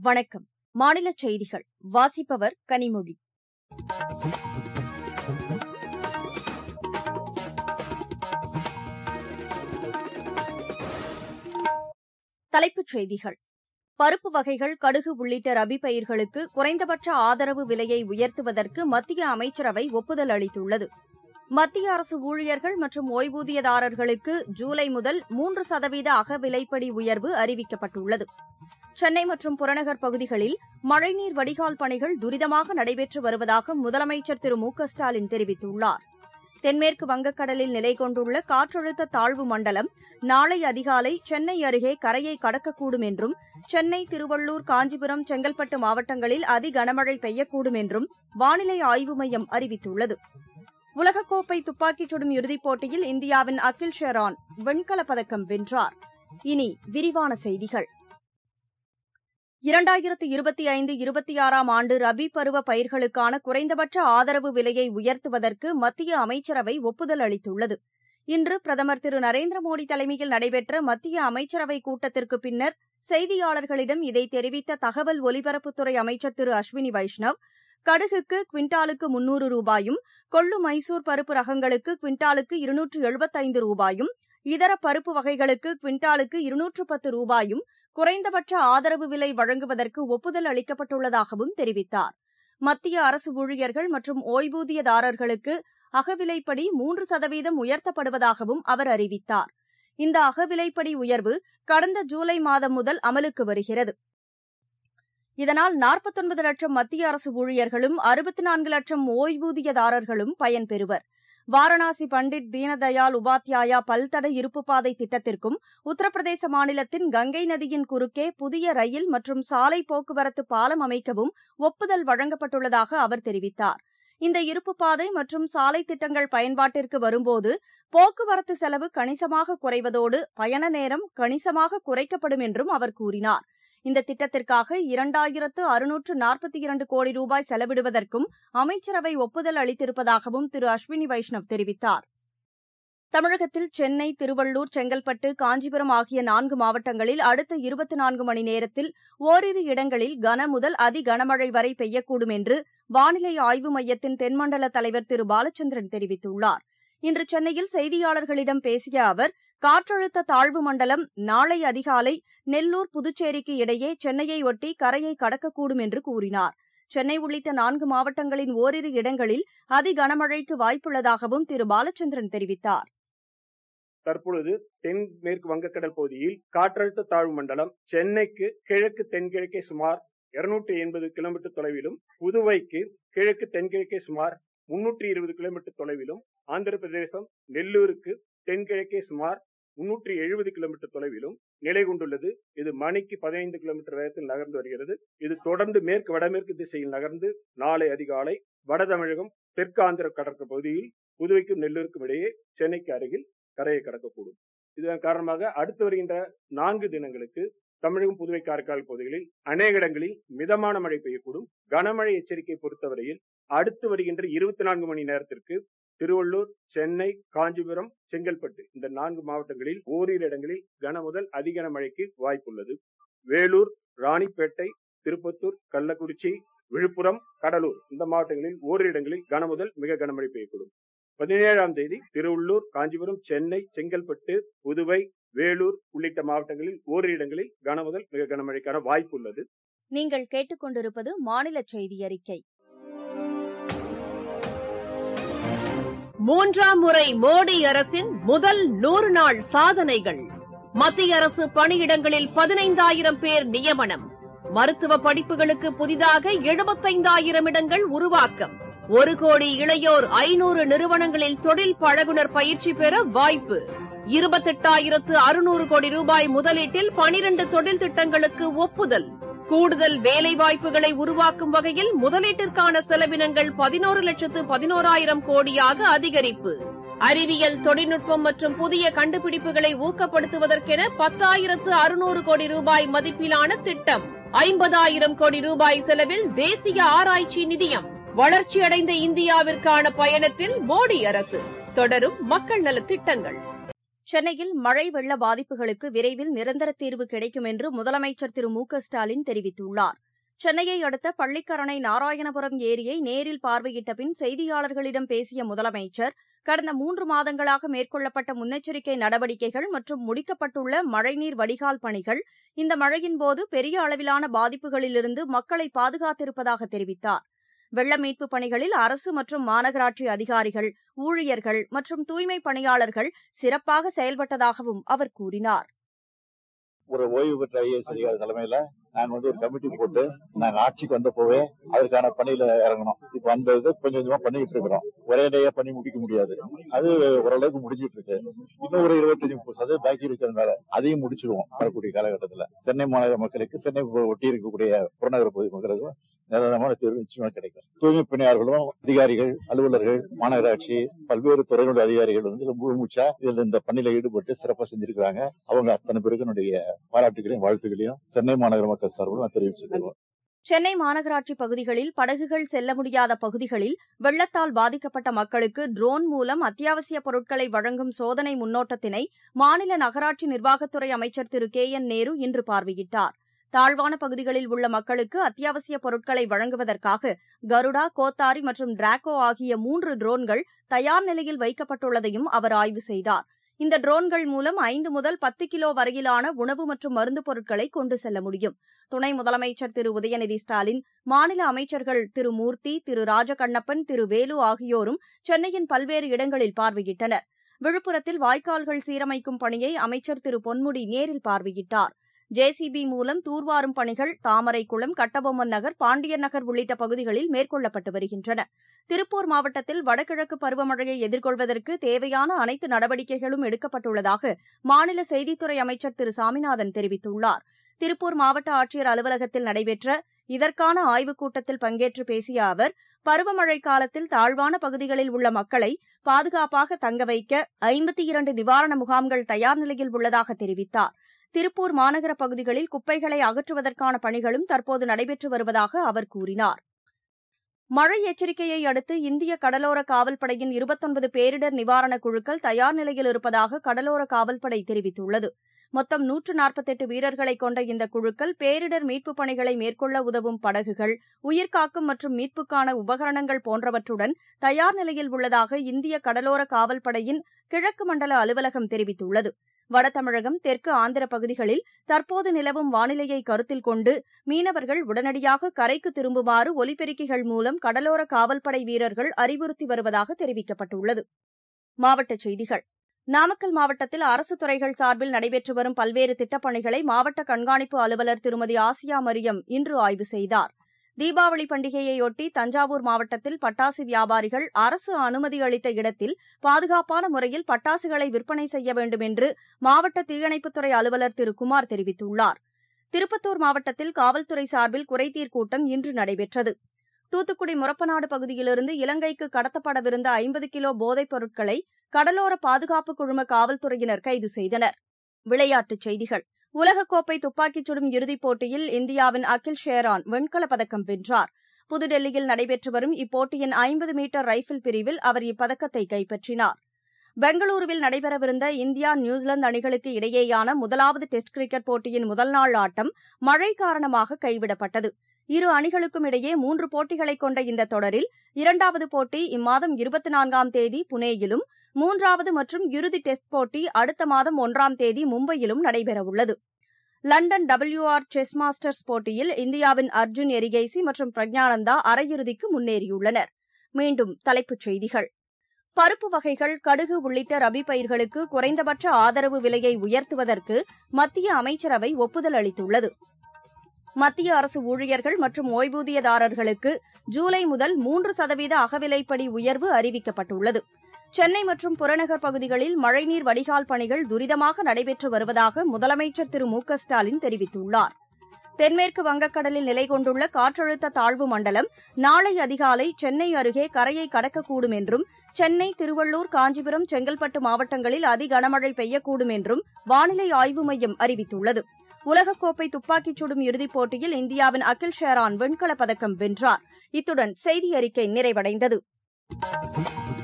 வணக்கம் மாநிலச் செய்திகள் வாசிப்பவர் கனிமொழி தலைப்புச் செய்திகள் பருப்பு வகைகள் கடுகு உள்ளிட்ட ரபி பயிர்களுக்கு குறைந்தபட்ச ஆதரவு விலையை உயர்த்துவதற்கு மத்திய அமைச்சரவை ஒப்புதல் அளித்துள்ளது மத்திய அரசு ஊழியர்கள் மற்றும் ஓய்வூதியதாரர்களுக்கு ஜூலை முதல் மூன்று சதவீத அகவிலைப்படி உயர்வு அறிவிக்கப்பட்டுள்ளது சென்னை மற்றும் புறநகர் பகுதிகளில் மழைநீர் வடிகால் பணிகள் துரிதமாக நடைபெற்று வருவதாக முதலமைச்சர் திரு மு க ஸ்டாலின் தெரிவித்துள்ளார் தென்மேற்கு வங்கக்கடலில் நிலை கொண்டுள்ள காற்றழுத்த தாழ்வு மண்டலம் நாளை அதிகாலை சென்னை அருகே கரையை கடக்கக்கூடும் என்றும் சென்னை திருவள்ளூர் காஞ்சிபுரம் செங்கல்பட்டு மாவட்டங்களில் அதி கனமழை பெய்யக்கூடும் என்றும் வானிலை ஆய்வு மையம் அறிவித்துள்ளது உலகக்கோப்பை துப்பாக்கிச் சுடும் இறுதிப் போட்டியில் இந்தியாவின் அகில் ஷெரான் வெண்கலப் பதக்கம் வென்றார் இனி விரிவான செய்திகள் இரண்டாயிரத்து இருபத்தி ஐந்து இருபத்தி ஆறாம் ஆண்டு ரபி பருவ பயிர்களுக்கான குறைந்தபட்ச ஆதரவு விலையை உயர்த்துவதற்கு மத்திய அமைச்சரவை ஒப்புதல் அளித்துள்ளது இன்று பிரதமர் திரு நரேந்திர மோடி தலைமையில் நடைபெற்ற மத்திய அமைச்சரவை கூட்டத்திற்கு பின்னர் செய்தியாளர்களிடம் இதை தெரிவித்த தகவல் ஒலிபரப்புத்துறை அமைச்சர் திரு அஸ்வினி வைஷ்ணவ் கடுகுக்கு குவிண்டாலுக்கு முன்னூறு ரூபாயும் கொள்ளு மைசூர் பருப்பு ரகங்களுக்கு குவிண்டாலுக்கு இருநூற்று எழுபத்தைந்து ரூபாயும் இதர பருப்பு வகைகளுக்கு குவிண்டாலுக்கு இருநூற்று பத்து ரூபாயும் குறைந்தபட்ச ஆதரவு விலை வழங்குவதற்கு ஒப்புதல் அளிக்கப்பட்டுள்ளதாகவும் தெரிவித்தார் மத்திய அரசு ஊழியர்கள் மற்றும் ஓய்வூதியதாரர்களுக்கு அகவிலைப்படி மூன்று சதவீதம் உயர்த்தப்படுவதாகவும் அவர் அறிவித்தார் இந்த அகவிலைப்படி உயர்வு கடந்த ஜூலை மாதம் முதல் அமலுக்கு வருகிறது இதனால் நாற்பத்தொன்பது லட்சம் மத்திய அரசு ஊழியர்களும் அறுபத்தி நான்கு லட்சம் ஓய்வூதியதாரர்களும் பயன்பெறுவர் வாரணாசி பண்டிட் தீனதயாள் உபாத்யாயா பல்தட இருப்புப்பாதை திட்டத்திற்கும் உத்தரப்பிரதேச மாநிலத்தின் கங்கை நதியின் குறுக்கே புதிய ரயில் மற்றும் சாலை போக்குவரத்து பாலம் அமைக்கவும் ஒப்புதல் வழங்கப்பட்டுள்ளதாக அவர் தெரிவித்தார் இந்த இருப்புப்பாதை மற்றும் சாலை திட்டங்கள் பயன்பாட்டிற்கு வரும்போது போக்குவரத்து செலவு கணிசமாக குறைவதோடு பயண நேரம் கணிசமாக குறைக்கப்படும் என்றும் அவர் கூறினார் இந்த திட்டத்திற்காக இரண்டாயிரத்து அறுநூற்று நாற்பத்தி இரண்டு கோடி ரூபாய் செலவிடுவதற்கும் அமைச்சரவை ஒப்புதல் அளித்திருப்பதாகவும் திரு அஸ்வினி வைஷ்ணவ் தெரிவித்தார் தமிழகத்தில் சென்னை திருவள்ளூர் செங்கல்பட்டு காஞ்சிபுரம் ஆகிய நான்கு மாவட்டங்களில் அடுத்த இருபத்தி நான்கு மணி நேரத்தில் ஓரிரு இடங்களில் கன முதல் அதி கனமழை வரை பெய்யக்கூடும் என்று வானிலை ஆய்வு மையத்தின் தென்மண்டல தலைவர் திரு பாலச்சந்திரன் தெரிவித்துள்ளார் இன்று சென்னையில் செய்தியாளர்களிடம் பேசிய அவர் காற்றழுத்த தாழ்வு மண்டலம் நாளை அதிகாலை நெல்லூர் புதுச்சேரிக்கு இடையே சென்னையை ஒட்டி கரையை கடக்கக்கூடும் என்று கூறினார் சென்னை உள்ளிட்ட நான்கு மாவட்டங்களின் ஓரிரு இடங்களில் அதி கனமழைக்கு வாய்ப்புள்ளதாகவும் திரு பாலச்சந்திரன் தெரிவித்தார் தற்பொழுது தென்மேற்கு வங்கக்கடல் பகுதியில் காற்றழுத்த தாழ்வு மண்டலம் சென்னைக்கு கிழக்கு தென்கிழக்கே சுமார் இருநூற்றி எண்பது கிலோமீட்டர் தொலைவிலும் புதுவைக்கு கிழக்கு தென்கிழக்கே சுமார் முன்னூற்றி இருபது கிலோமீட்டர் தொலைவிலும் ஆந்திர பிரதேசம் நெல்லூருக்கு தென்கிழக்கே சுமார் முன்னூற்றி எழுபது கிலோமீட்டர் தொலைவிலும் நிலை கொண்டுள்ளது இது மணிக்கு பதினைந்து கிலோமீட்டர் வேகத்தில் நகர்ந்து வருகிறது இது தொடர்ந்து மேற்கு வடமேற்கு திசையில் நகர்ந்து நாளை அதிகாலை வட தமிழகம் தெற்கு ஆந்திர கடற்கரை பகுதியில் புதுவைக்கும் நெல்லூருக்கும் இடையே சென்னைக்கு அருகில் கரையை கடக்கக்கூடும் இதன் காரணமாக அடுத்து வருகின்ற நான்கு தினங்களுக்கு தமிழகம் புதுவை காரைக்கால் பகுதிகளில் அநேக இடங்களில் மிதமான மழை பெய்யக்கூடும் கனமழை எச்சரிக்கை பொறுத்தவரையில் அடுத்து வருகின்ற இருபத்தி நான்கு மணி நேரத்திற்கு திருவள்ளூர் சென்னை காஞ்சிபுரம் செங்கல்பட்டு இந்த நான்கு மாவட்டங்களில் ஓரிரு இடங்களில் கன முதல் அதிகன மழைக்கு வாய்ப்புள்ளது வேலூர் ராணிப்பேட்டை திருப்பத்தூர் கள்ளக்குறிச்சி விழுப்புரம் கடலூர் இந்த மாவட்டங்களில் ஓரிரு இடங்களில் கன முதல் மிக கனமழை பெய்யக்கூடும் பதினேழாம் தேதி திருவள்ளூர் காஞ்சிபுரம் சென்னை செங்கல்பட்டு புதுவை வேலூர் உள்ளிட்ட மாவட்டங்களில் ஓரிரு இடங்களில் கன முதல் மிக கனமழைக்கான வாய்ப்பு உள்ளது நீங்கள் கேட்டுக்கொண்டிருப்பது மாநில செய்தி அறிக்கை மூன்றாம் முறை மோடி அரசின் முதல் நூறு நாள் சாதனைகள் மத்திய அரசு பணியிடங்களில் பதினைந்தாயிரம் பேர் நியமனம் மருத்துவ படிப்புகளுக்கு புதிதாக எழுபத்தைந்தாயிரம் இடங்கள் உருவாக்கம் ஒரு கோடி இளையோர் ஐநூறு நிறுவனங்களில் தொழில் பழகுனர் பயிற்சி பெற வாய்ப்பு இருபத்தெட்டாயிரத்து அறுநூறு கோடி ரூபாய் முதலீட்டில் பனிரண்டு தொழில் திட்டங்களுக்கு ஒப்புதல் கூடுதல் வேலைவாய்ப்புகளை உருவாக்கும் வகையில் முதலீட்டிற்கான செலவினங்கள் பதினோரு லட்சத்து பதினோராயிரம் கோடியாக அதிகரிப்பு அறிவியல் தொழில்நுட்பம் மற்றும் புதிய கண்டுபிடிப்புகளை ஊக்கப்படுத்துவதற்கென பத்தாயிரத்து அறுநூறு கோடி ரூபாய் மதிப்பிலான திட்டம் ஐம்பதாயிரம் கோடி ரூபாய் செலவில் தேசிய ஆராய்ச்சி நிதியம் வளர்ச்சியடைந்த இந்தியாவிற்கான பயணத்தில் மோடி அரசு தொடரும் மக்கள் நலத் திட்டங்கள் சென்னையில் மழை வெள்ள பாதிப்புகளுக்கு விரைவில் நிரந்தர தீர்வு கிடைக்கும் என்று முதலமைச்சர் திரு மு க ஸ்டாலின் தெரிவித்துள்ளார் சென்னையை அடுத்த பள்ளிக்கரணை நாராயணபுரம் ஏரியை நேரில் பார்வையிட்ட பின் செய்தியாளர்களிடம் பேசிய முதலமைச்சர் கடந்த மூன்று மாதங்களாக மேற்கொள்ளப்பட்ட முன்னெச்சரிக்கை நடவடிக்கைகள் மற்றும் முடிக்கப்பட்டுள்ள மழைநீர் வடிகால் பணிகள் இந்த மழையின்போது பெரிய அளவிலான பாதிப்புகளிலிருந்து மக்களை பாதுகாத்திருப்பதாக தெரிவித்தார் வெள்ள மீட்புப் பணிகளில் அரசு மற்றும் மாநகராட்சி அதிகாரிகள் ஊழியர்கள் மற்றும் தூய்மை பணியாளர்கள் சிறப்பாக செயல்பட்டதாகவும் அவர் கூறினார் ஒரு ஓய்வு பெற்ற ஐஏஎஸ் அதிகாரி தலைமையில நாங்க வந்து ஒரு கமிட்டி போட்டு நாங்க ஆட்சிக்கு வந்த போவே அதற்கான பணியில இறங்கணும் இப்ப அந்த இது கொஞ்சம் கொஞ்சமா பண்ணிட்டு இருக்கிறோம் ஒரே டேயா பண்ணி முடிக்க முடியாது அது ஓரளவுக்கு முடிஞ்சிட்டு இருக்கு இன்னும் ஒரு இருபத்தஞ்சு முப்பது சதவீதம் பாக்கி இருக்கிறதுனால அதையும் முடிச்சிருவோம் வரக்கூடிய காலகட்டத்துல சென்னை மாநகர மக்களுக்கு சென்னை ஒட்டி இருக்கக்கூடிய புறநகர பகுதி மக்களுக்கும் நிரந்தரமான தீர்வு நிச்சயமா கிடைக்கும் தூய்மை பணியாளர்களும் அதிகாரிகள் அலுவலர்கள் மாநகராட்சி பல்வேறு துறைகளுடைய அதிகாரிகள் வந்து முழு மூச்சா இதுல இந்த பணியில ஈடுபட்டு சிறப்பா செஞ்சிருக்கிறாங்க அவங்க அத்தனை பேருக்கு என்னுடைய பாராட்டுகளையும் வாழ்த்துக்களையும் சென்னை மாநகர மக்கள் சார்பில் நான் தெரிவிச்சுக்கிறேன் சென்னை மாநகராட்சி பகுதிகளில் படகுகள் செல்ல முடியாத பகுதிகளில் வெள்ளத்தால் பாதிக்கப்பட்ட மக்களுக்கு ட்ரோன் மூலம் அத்தியாவசிய பொருட்களை வழங்கும் சோதனை முன்னோட்டத்தினை மாநில நகராட்சி நிர்வாகத்துறை அமைச்சர் திரு கே என் நேரு இன்று பார்வையிட்டார் தாழ்வான பகுதிகளில் உள்ள மக்களுக்கு அத்தியாவசிய பொருட்களை வழங்குவதற்காக கருடா கோத்தாரி மற்றும் டிராக்கோ ஆகிய மூன்று ட்ரோன்கள் தயார் நிலையில் வைக்கப்பட்டுள்ளதையும் அவர் ஆய்வு செய்தார் இந்த ட்ரோன்கள் மூலம் ஐந்து முதல் பத்து கிலோ வரையிலான உணவு மற்றும் மருந்து பொருட்களை கொண்டு செல்ல முடியும் துணை முதலமைச்சர் திரு உதயநிதி ஸ்டாலின் மாநில அமைச்சர்கள் திரு மூர்த்தி திரு ராஜகண்ணப்பன் திரு வேலு ஆகியோரும் சென்னையின் பல்வேறு இடங்களில் பார்வையிட்டனர் விழுப்புரத்தில் வாய்க்கால்கள் சீரமைக்கும் பணியை அமைச்சர் திரு பொன்முடி நேரில் பார்வையிட்டார் ஜேசிபி மூலம் தூர்வாரும் பணிகள் தாமரைக்குளம் கட்டபொம்மன் நகர் பாண்டியன் நகர் உள்ளிட்ட பகுதிகளில் மேற்கொள்ளப்பட்டு வருகின்றன திருப்பூர் மாவட்டத்தில் வடகிழக்கு பருவமழையை எதிர்கொள்வதற்கு தேவையான அனைத்து நடவடிக்கைகளும் எடுக்கப்பட்டுள்ளதாக மாநில செய்தித்துறை அமைச்சர் திரு சாமிநாதன் தெரிவித்துள்ளார் திருப்பூர் மாவட்ட ஆட்சியர் அலுவலகத்தில் நடைபெற்ற இதற்கான ஆய்வுக் கூட்டத்தில் பங்கேற்று பேசிய அவர் பருவமழை காலத்தில் தாழ்வான பகுதிகளில் உள்ள மக்களை பாதுகாப்பாக தங்க வைக்க ஐம்பத்தி இரண்டு நிவாரண முகாம்கள் தயார் நிலையில் உள்ளதாக தெரிவித்தார் திருப்பூர் மாநகர பகுதிகளில் குப்பைகளை அகற்றுவதற்கான பணிகளும் தற்போது நடைபெற்று வருவதாக அவர் கூறினார் மழை எச்சரிக்கையை அடுத்து இந்திய கடலோர காவல்படையின் இருபத்தொன்பது பேரிடர் நிவாரணக் குழுக்கள் தயார் நிலையில் இருப்பதாக கடலோர காவல்படை தெரிவித்துள்ளது மொத்தம் நூற்று நாற்பத்தெட்டு வீரர்களை கொண்ட இந்த குழுக்கள் பேரிடர் மீட்புப் பணிகளை மேற்கொள்ள உதவும் படகுகள் உயிர்காக்கும் மற்றும் மீட்புக்கான உபகரணங்கள் போன்றவற்றுடன் தயார் நிலையில் உள்ளதாக இந்திய கடலோர காவல்படையின் கிழக்கு மண்டல அலுவலகம் தெரிவித்துள்ளது வடதமிழகம் தெற்கு ஆந்திர பகுதிகளில் தற்போது நிலவும் வானிலையை கருத்தில் கொண்டு மீனவர்கள் உடனடியாக கரைக்கு திரும்புமாறு ஒலிபெருக்கிகள் மூலம் கடலோர காவல்படை வீரர்கள் அறிவுறுத்தி வருவதாக தெரிவிக்கப்பட்டுள்ளது மாவட்டச் செய்திகள் நாமக்கல் மாவட்டத்தில் அரசு துறைகள் சார்பில் நடைபெற்று வரும் பல்வேறு திட்டப்பணிகளை மாவட்ட கண்காணிப்பு அலுவலர் திருமதி ஆசியா மரியம் இன்று ஆய்வு செய்தார் தீபாவளி பண்டிகையையொட்டி தஞ்சாவூர் மாவட்டத்தில் பட்டாசு வியாபாரிகள் அரசு அனுமதி அளித்த இடத்தில் பாதுகாப்பான முறையில் பட்டாசுகளை விற்பனை செய்ய வேண்டும் என்று மாவட்ட தீயணைப்புத்துறை அலுவலர் திரு குமார் தெரிவித்துள்ளார் திருப்பத்தூர் மாவட்டத்தில் காவல்துறை சார்பில் குறைதீர் கூட்டம் இன்று நடைபெற்றது தூத்துக்குடி முரப்பநாடு பகுதியிலிருந்து இலங்கைக்கு கடத்தப்படவிருந்த ஐம்பது கிலோ போதைப் பொருட்களை கடலோர பாதுகாப்பு குழும காவல்துறையினர் கைது செய்தனர் விளையாட்டுச் செய்திகள் உலகக்கோப்பை துப்பாக்கிச் சுடும் இறுதிப் போட்டியில் இந்தியாவின் அகில் ஷேரான் வெண்கலப் பதக்கம் வென்றார் புதுடெல்லியில் நடைபெற்று வரும் இப்போட்டியின் ஐம்பது மீட்டர் ரைபிள் பிரிவில் அவர் இப்பதக்கத்தை கைப்பற்றினார் பெங்களூருவில் நடைபெறவிருந்த இந்தியா நியூசிலாந்து அணிகளுக்கு இடையேயான முதலாவது டெஸ்ட் கிரிக்கெட் போட்டியின் முதல் நாள் ஆட்டம் மழை காரணமாக கைவிடப்பட்டது இரு அணிகளுக்கும் இடையே மூன்று போட்டிகளை கொண்ட இந்த தொடரில் இரண்டாவது போட்டி இம்மாதம் இருபத்தி நான்காம் தேதி புனேயிலும் மூன்றாவது மற்றும் இறுதி டெஸ்ட் போட்டி அடுத்த மாதம் ஒன்றாம் தேதி மும்பையிலும் நடைபெறவுள்ளது லண்டன் டபிள்யூஆர் செஸ் மாஸ்டர்ஸ் போட்டியில் இந்தியாவின் அர்ஜுன் எரிகேசி மற்றும் பிரக்ஞானந்தா அரையிறுதிக்கு முன்னேறியுள்ளனர் மீண்டும் தலைப்புச் செய்திகள் பருப்பு வகைகள் கடுகு உள்ளிட்ட ரபி பயிர்களுக்கு குறைந்தபட்ச ஆதரவு விலையை உயர்த்துவதற்கு மத்திய அமைச்சரவை ஒப்புதல் அளித்துள்ளது மத்திய அரசு ஊழியர்கள் மற்றும் ஓய்வூதியதாரர்களுக்கு ஜூலை முதல் மூன்று சதவீத அகவிலைப்படி உயர்வு அறிவிக்கப்பட்டுள்ளது சென்னை மற்றும் புறநகர் பகுதிகளில் மழைநீர் வடிகால் பணிகள் துரிதமாக நடைபெற்று வருவதாக முதலமைச்சர் திரு மு க ஸ்டாலின் தெரிவித்துள்ளார் தென்மேற்கு வங்கக்கடலில் நிலை கொண்டுள்ள காற்றழுத்த தாழ்வு மண்டலம் நாளை அதிகாலை சென்னை அருகே கரையை கடக்கக்கூடும் என்றும் சென்னை திருவள்ளூர் காஞ்சிபுரம் செங்கல்பட்டு மாவட்டங்களில் அதி கனமழை பெய்யக்கூடும் என்றும் வானிலை ஆய்வு மையம் அறிவித்துள்ளது உலகக்கோப்பை துப்பாக்கிச் சுடும் இறுதிப் போட்டியில் இந்தியாவின் அகில் ஷேரான் வெண்கலப் பதக்கம் வென்றார் இத்துடன் செய்தி அறிக்கை நிறைவடைந்தது